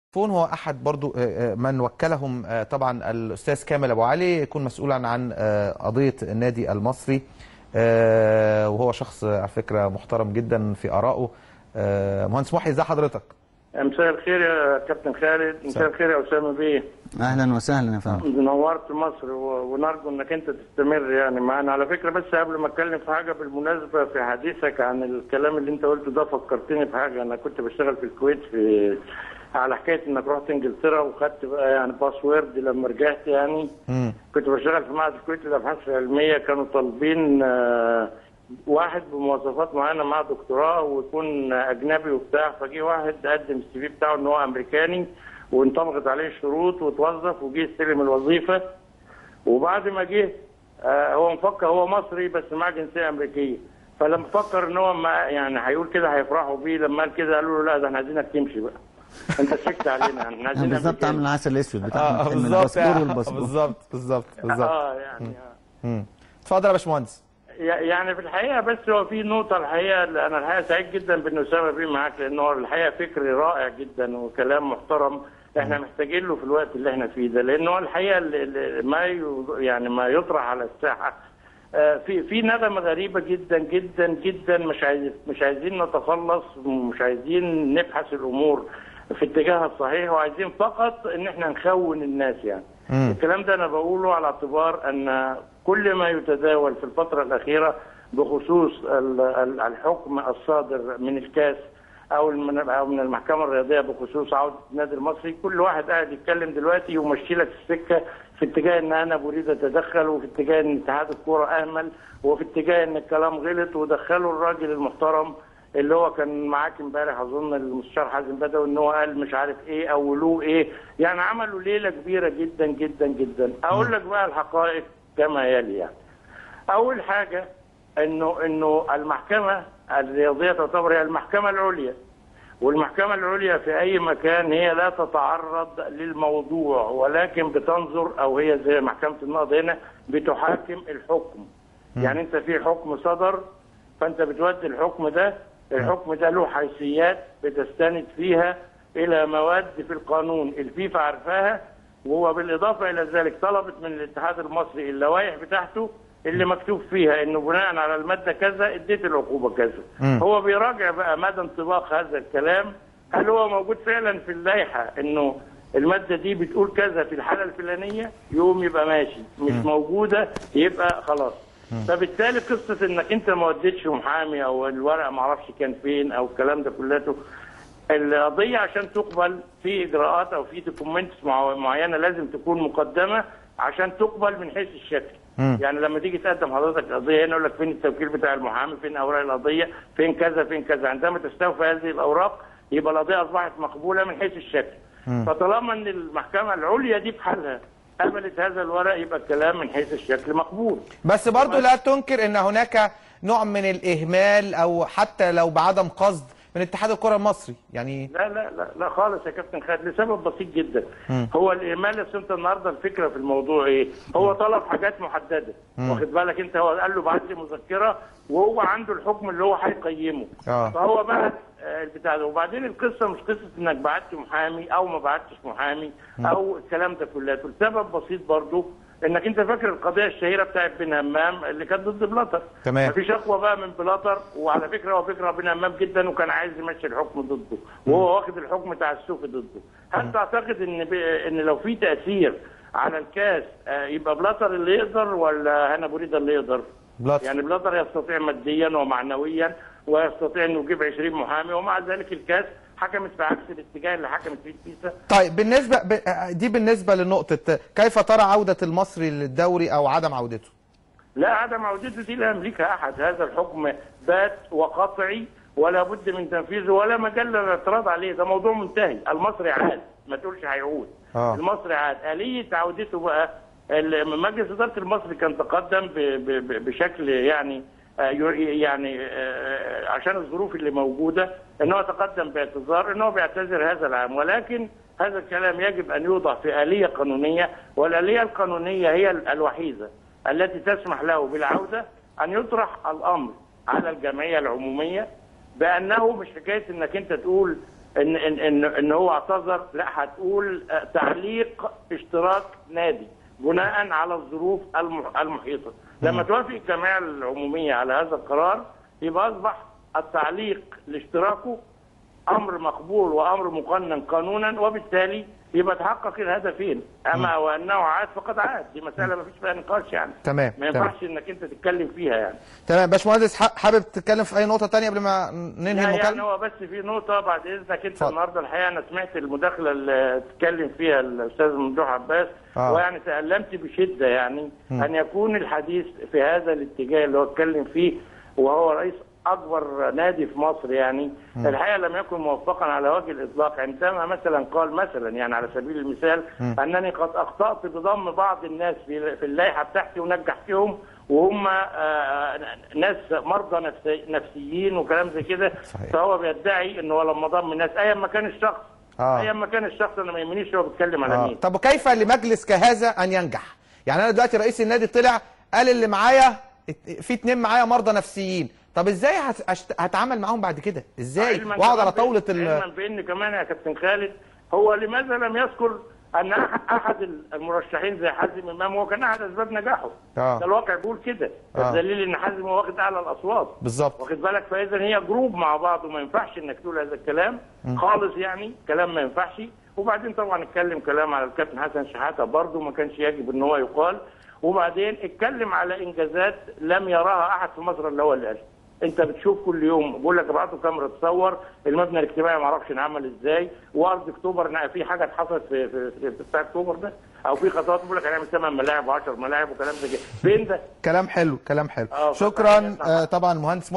فون هو احد برضو آه، آه، من وكلهم آه، طبعا الاستاذ كامل ابو علي يكون مسؤولا عن آه، قضيه النادي المصري آه، وهو شخص آه، على فكره محترم جدا في ارائه آه، مهندس محي ازي حضرتك مساء الخير يا كابتن خالد مساء الخير يا اسامه بيه اهلا وسهلا يا فندم نورت مصر و- ونرجو انك انت تستمر يعني معانا على فكره بس قبل ما اتكلم في حاجه بالمناسبه في حديثك عن الكلام اللي انت قلته ده فكرتني بحاجه انا كنت بشتغل في الكويت في على حكايه انك رحت انجلترا وخدت بقى يعني باسورد لما رجعت يعني مم. كنت بشتغل في معهد الكويت للابحاث العلميه كانوا طالبين آه، واحد بمواصفات معينه مع دكتوراه ويكون اجنبي وبتاع فجه واحد قدم السي في بتاعه ان هو امريكاني وانطبقت عليه الشروط وتوظف وجه يستلم الوظيفه وبعد ما جه آه، هو مفكر هو مصري بس معاه جنسيه امريكيه فلما فكر ان هو ما يعني هيقول كده هيفرحوا بيه لما قال كده قالوا له لا ده احنا عايزينك تمشي بقى انت سكت علينا احنا عايزين بالظبط أمريكاني. عامل العسل الاسود بتاع اه أحمد حلمي، بالظبط الباسبور آه، والباسبور بالظبط بالظبط بالظبط اه يعني آه. مم. اتفضل يا باشمهندس يعني في الحقيقه بس هو في نقطه الحقيقه اللي انا الحقيقه سعيد جدا بان اسامه بيه معاك لان هو الحقيقه فكر رائع جدا وكلام محترم احنا محتاجين له في الوقت اللي احنا فيه ده لان هو الحقيقه اللي- اللي ما ي- يعني ما يطرح على الساحه آه، في في ندمه غريبه جدا جدا جدا مش عايز مش عايزين نتخلص ومش عايزين نبحث الامور في اتجاهها الصحيح وعايزين فقط ان احنا نخون الناس يعني مم. الكلام ده انا بقوله على اعتبار ان كل ما يتداول في الفتره الاخيره بخصوص ال- ال- الحكم الصادر من الكاس او من او من المحكمه الرياضيه بخصوص عوده النادي المصري كل واحد قاعد يتكلم دلوقتي يمشي لك السكه في اتجاه ان انا اريد اتدخل وفي اتجاه ان اتحاد الكوره اهمل وفي اتجاه ان الكلام غلط ودخلوا الراجل المحترم اللي هو كان معاك امبارح اظن المستشار حازم بدوي ان هو قال مش عارف ايه او له ايه يعني عملوا ليله كبيره جدا جدا جدا اقول لك بقى الحقائق كما يلي يعني اول حاجه انه انه المحكمه الرياضيه تعتبر هي المحكمه العليا والمحكمه العليا في اي مكان هي لا تتعرض للموضوع ولكن بتنظر او هي زي محكمه النقض هنا بتحاكم الحكم يعني انت في حكم صدر فانت بتودي الحكم ده الحكم ده له حيثيات بتستند فيها الى مواد في القانون الفيفا عارفاها وهو بالاضافه الى ذلك طلبت من الاتحاد المصري اللوائح بتاعته اللي مكتوب فيها انه بناء على الماده كذا اديت العقوبه كذا مم. هو بيراجع بقى مدى انطباق هذا الكلام هل هو موجود فعلا في اللائحه انه الماده دي بتقول كذا في الحاله الفلانيه يقوم يبقى ماشي مش موجوده يبقى خلاص فبالتالي قصه انك انت ما وديتش محامي او الورق ما اعرفش كان فين او الكلام ده كلته القضيه عشان تقبل في اجراءات او في دوكيومنتس معينه لازم تكون مقدمه عشان تقبل من حيث الشكل مم. يعني لما تيجي تقدم حضرتك قضيه هنا يقول لك فين التوكيل بتاع المحامي فين اوراق القضيه فين كذا فين كذا عندما تستوفي هذه الاوراق يبقى القضيه اصبحت مقبوله من حيث الشكل فطالما ان المحكمه العليا دي بحالها قبلت هذا الورق يبقى الكلام من حيث الشكل مقبول بس برضو لا تنكر ان هناك نوع من الاهمال او حتى لو بعدم قصد من اتحاد الكره المصري يعني لا لا لا لا خالص يا كابتن خالد لسبب بسيط جدا هو الاهمال أصل انت النهارده الفكره في الموضوع ايه؟ هو طلب حاجات محدده واخد بالك انت هو قال له بعت لي مذكره وهو عنده الحكم اللي هو هيقيمه آه. فهو بعت آه، البتاع ده وبعدين القصه مش قصه انك بعت محامي او ما بعتش محامي او الكلام ده كله السبب بسيط برضه انك انت فاكر القضيه الشهيره بتاعت بن همام اللي كانت ضد بلاتر تمام. مفيش اقوى بقى من بلاتر وعلى فكره هو فكره بن همام جدا وكان عايز يمشي الحكم ضده وهو واخد الحكم بتاع السوفي ضده هل تعتقد ان ب... ان لو في تاثير على الكاس آه، يبقى بلاتر اللي يقدر ولا هنا بريده اللي يقدر؟ بلاتر. يعني بلاتر يستطيع ماديا ومعنويا ويستطيع انه يجيب 20 محامي ومع ذلك الكاس حكمت في عكس الاتجاه اللي حكمت فيه الفيفا طيب بالنسبه ب... دي بالنسبه لنقطه كيف ترى عوده المصري للدوري او عدم عودته لا عدم عودته دي لا يملكها احد هذا الحكم بات وقطعي ولا بد من تنفيذه ولا مجال للاعتراض عليه ده موضوع منتهي المصري عاد ما تقولش هيعود آه. المصري عاد آلية عودته بقى ال- مجلس إدارة المصري كان تقدم ب- ب- ب- بشكل يعني آه، ي- يعني آه، عشان الظروف اللي موجودة ان هو تقدم باعتذار ان هو بيعتذر هذا العام ولكن هذا الكلام يجب ان يوضع في آلية قانونية والآلية القانونية هي ال- الوحيدة التي تسمح له بالعودة ان يطرح الامر على الجمعية العمومية بانه مش حكايه انك انت تقول ان ان ان, إن هو اعتذر لا هتقول آه، تعليق اشتراك نادي بناء على الظروف المح- المحيطه لما توافق الجمعيه العموميه على هذا القرار يبقى اصبح التعليق لاشتراكه امر مقبول وامر مقنن قانونا وبالتالي يبقى تحقق الهدفين اما وانه عاد فقد عاد دي مساله ما فيش فيها نقاش يعني تمام، ما تمام. ينفعش انك انت تتكلم فيها يعني تمام باشمهندس ح- حابب تتكلم في اي نقطه تانية قبل ما ننهي لا يعني المكالمه هو بس في نقطة بعد إذنك أنت اتفضل. النهاردة الحقيقة أنا سمعت المداخلة اللي اتكلم فيها الأستاذ ممدوح عباس آه. ويعني تألمت بشدة يعني أن يكون الحديث في هذا الاتجاه اللي هو اتكلم فيه وهو رئيس أكبر نادي في مصر يعني الحقيقة لم يكن موفقا على وجه الإطلاق عندما مثلا قال مثلا يعني على سبيل المثال أنني قد أخطأت بضم بعض الناس في في اللائحة بتاعتي ونجحتهم وهم آه، ناس مرضى نفسي نفسيين وكلام زي كده صحيح. فهو بيدعي ان هو لما ضم الناس ايا ما كان الشخص آه. ايا ما كان الشخص انا ما يهمنيش هو بيتكلم على آه. مين طب وكيف لمجلس كهذا ان ينجح يعني انا دلوقتي رئيس النادي طلع قال اللي معايا ات- في اتنين معايا مرضى نفسيين طب ازاي هت- أشت- هتعامل معاهم بعد كده ازاي علماً واقعد على كمان طاوله بإن- ال علما بان كمان يا كابتن خالد هو لماذا لم يذكر ان أح- احد المرشحين زي حازم امام هو كان احد اسباب نجاحه آه. ده الواقع بيقول كده آه. الدليل ان حازم هو واخد اعلى الاصوات بالظبط واخد بالك فاذا هي جروب مع بعض وما ينفعش انك تقول هذا الكلام خالص يعني كلام ما ينفعش وبعدين طبعا اتكلم كلام على الكابتن حسن شحاته برضه ما كانش يجب ان هو يقال وبعدين اتكلم على انجازات لم يراها احد في مصر الا هو اللي قالها انت بتشوف كل يوم بقول لك ابعتوا كاميرا تصور المبنى الاجتماعي ما اعرفش انعمل ازاي وارض اكتوبر نا- في حاجه اتحصلت في في, في, في بتاع اكتوبر ده او في خطوات بيقول لك هنعمل 8 ملاعب و10 ملاعب وكلام زي كده فين ده؟ كلام حلو كلام حلو آه، شكرا طبعاً. آه، طبعا المهندس